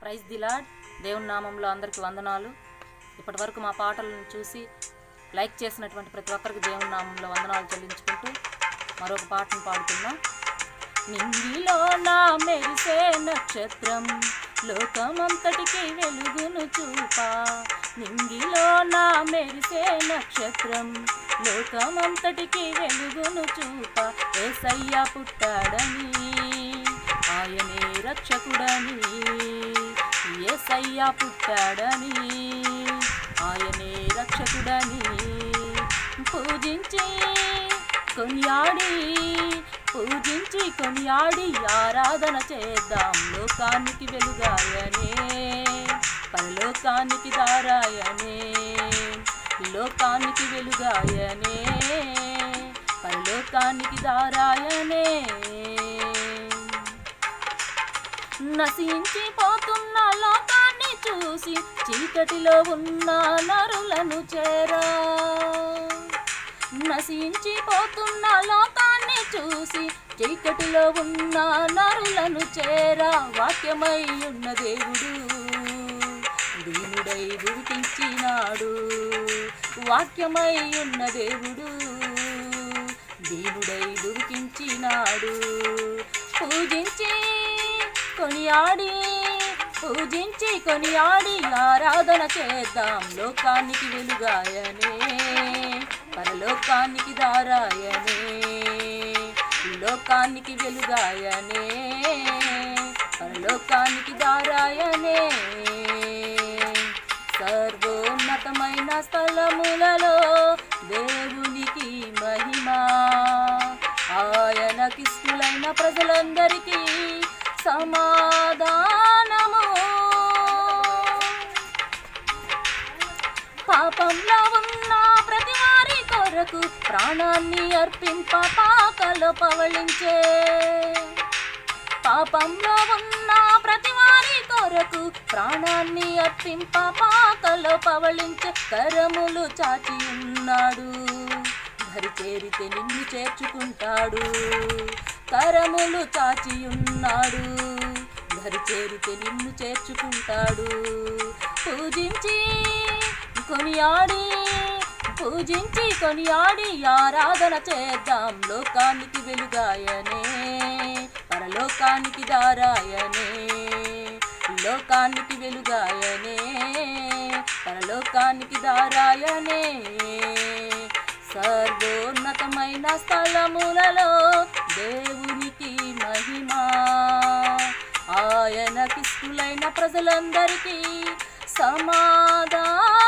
praise దిలాడ్ దేవుని నామంలో అందరికీ వందనాలు ఇప్పటి వరకు మా పాటలను చూసి లైక్ చేసినటువంటి ప్రతి ఒక్కరికి దేవుని నామంలో వందనాలు చెల్లించుకుంటూ మరొక పాటను పాడుతున్నాం నింగిలో నా మెరిసే నక్షత్రం లోకమంతటికి వెలుగును చూపా నింగిలో నా మెరిసే నక్షత్రం లోకమంతటికి వెలుగును చూపా ఏసయ్య పుట్టాడని ఆయనే రక్షకుడని ఏసయ్య పుట్టాడని ఆయనే రక్షకుడని పూజించి కొనియాడి పూజించి కొనియాడి ఆరాధన చేద్దాం లోకానికి వెలుగాయనే పరలోకానికి దారాయనే లోకానికి వెలుగాయనే పరలోకానికి దారాయనే నశించిపోతున్న లోకాన్ని చూసి చీకటిలో ఉన్న నరులను చేరా నశించిపోతున్న లోకాన్ని చూసి చీకటిలో ఉన్న నరులను చేరా వాక్యమై ఉన్న దేవుడు దీనుడై గురికించినాడు వాక్యమై ఉన్న దేవుడు దీనుడై దురికించినాడు పూజించి కొనియాడి పూజించి కొనియాడి ఆరాధన చేద్దాం లోకానికి వెలుగాయనే పరలోకానికి దారాయనే లోకానికి వెలుగాయనే పరలోకానికి దారాయనే సర్వోన్నతమైన స్థలములలో దేవునికి మహిమ ఆయనకిష్టులైన ప్రజలందరికీ సమాధానము పాపంలో ఉన్న ప్రతి వారి కొరకు ప్రాణాన్ని అర్పింప పాకలో పవళించే పాపంలో ఉన్న ప్రతి వారి కొరకు ప్రాణాన్ని అర్పింప పాకలో పవళించే కరములు చాచి ఉన్నాడు దరి చేరితే నిన్ను చేర్చుకుంటాడు కరములు చాచి ఉన్నాడు దరి చేరితే నిన్ను చేర్చుకుంటాడు పూజించి కొనియాడి పూజించి కొనియాడి ఆరాధన చేద్దాం లోకానికి వెలుగాయనే పరలోకానికి దారాయనే లోకానికి వెలుగాయనే పరలోకానికి దారాయనే సర్వోన్నతమైన స్థలములలో దేవునికి మహిమ ఆయనకిష్టులైన ప్రజలందరికీ సమాధానము